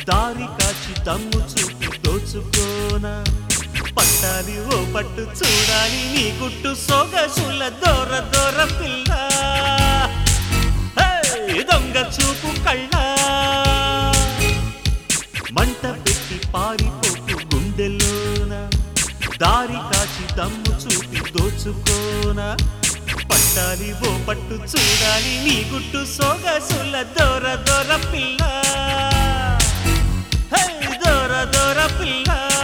దారి కాచి దమ్ము చూపి దోచుకోనా పట్టాలి ఓ పట్టు చూడాలి నీ గుట్టు సొగసుల దొర దొర పిల్ల హే, దొంగ చూపు కళ్ళ మంట పెట్టి పారిపోకు గుండెలోన దారి కాచి దమ్ము చూపి దోచుకోనా పట్టాలి ఓ పట్టు చూడాలి నీ గుట్టు సొగసుల దొర దొర పిల్ల హే, దొర దొర పిల్ల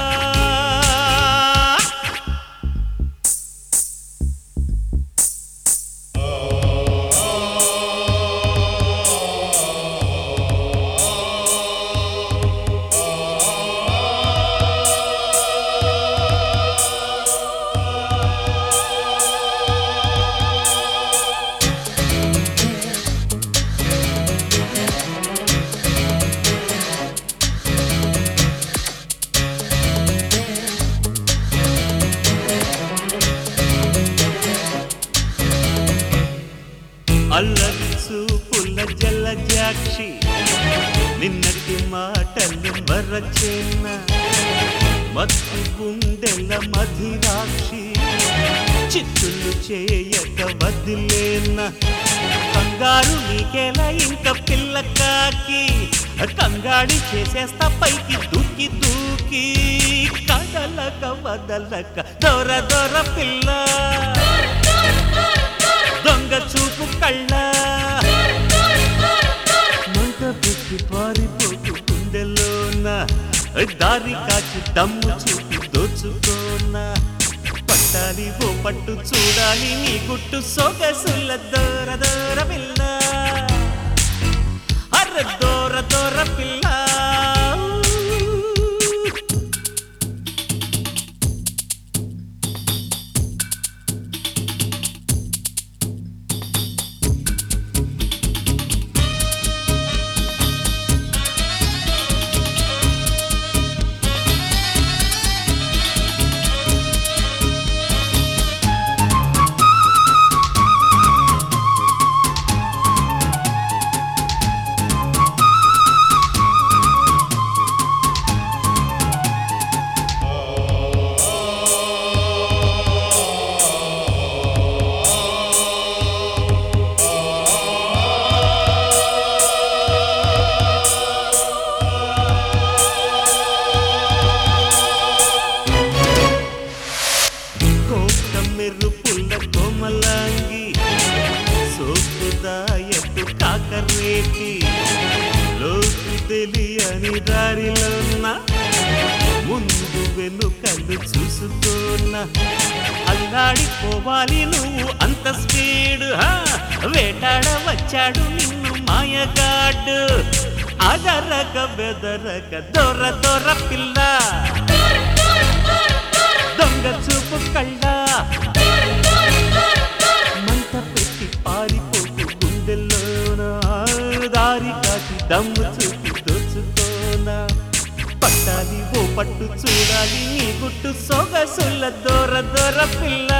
అల్లరి చూపుల జల జాక్షి నిన్నటి మాటలు మరచేన మత్తు గుండెల మధిరాక్షి చిత్తులు చేయక వదిలేన కంగారు నీకెలా ఇంక పిల్ల కాకి కంగాడి చేసేస్తా పైకి దూకి దూకి కదలక వదలక దొర దొర పిల్ల దొంగ చూపు కళ్ళ మంట పెట్టి పారిపోకు గుండెలోన దారి కాచి దమ్ము చూపి దోచుకోన పట్టాలి ఓ పట్టు చూడాలి నీ గుట్టు సొగసుల దూర దూర పిల్ల అర్ర దూర దూర పిల్ల కోట మెరుపుల కోమలాంగి సోకుదాయకు కాకరేటి లోతు తెలియని దారిలోన ముందు వెనుకలు చూసుకోన అల్లాడిపోవాలి నువ్వు అంత స్పీడ్ వేటాడ వచ్చాడు నిన్ను మాయగాడు అదరక బెదరక దొర దొర పిల్ల దొంగ చూపు కళ్ళ మంట పెట్టి పారిపోకు గుండెల్లోన దారి కాచి దమ్ము చూపి దోచుకోన పట్టాలి ఓ పట్టు చూడాలి నీ గుట్టు సొగసుల దొర దొర పిల్ల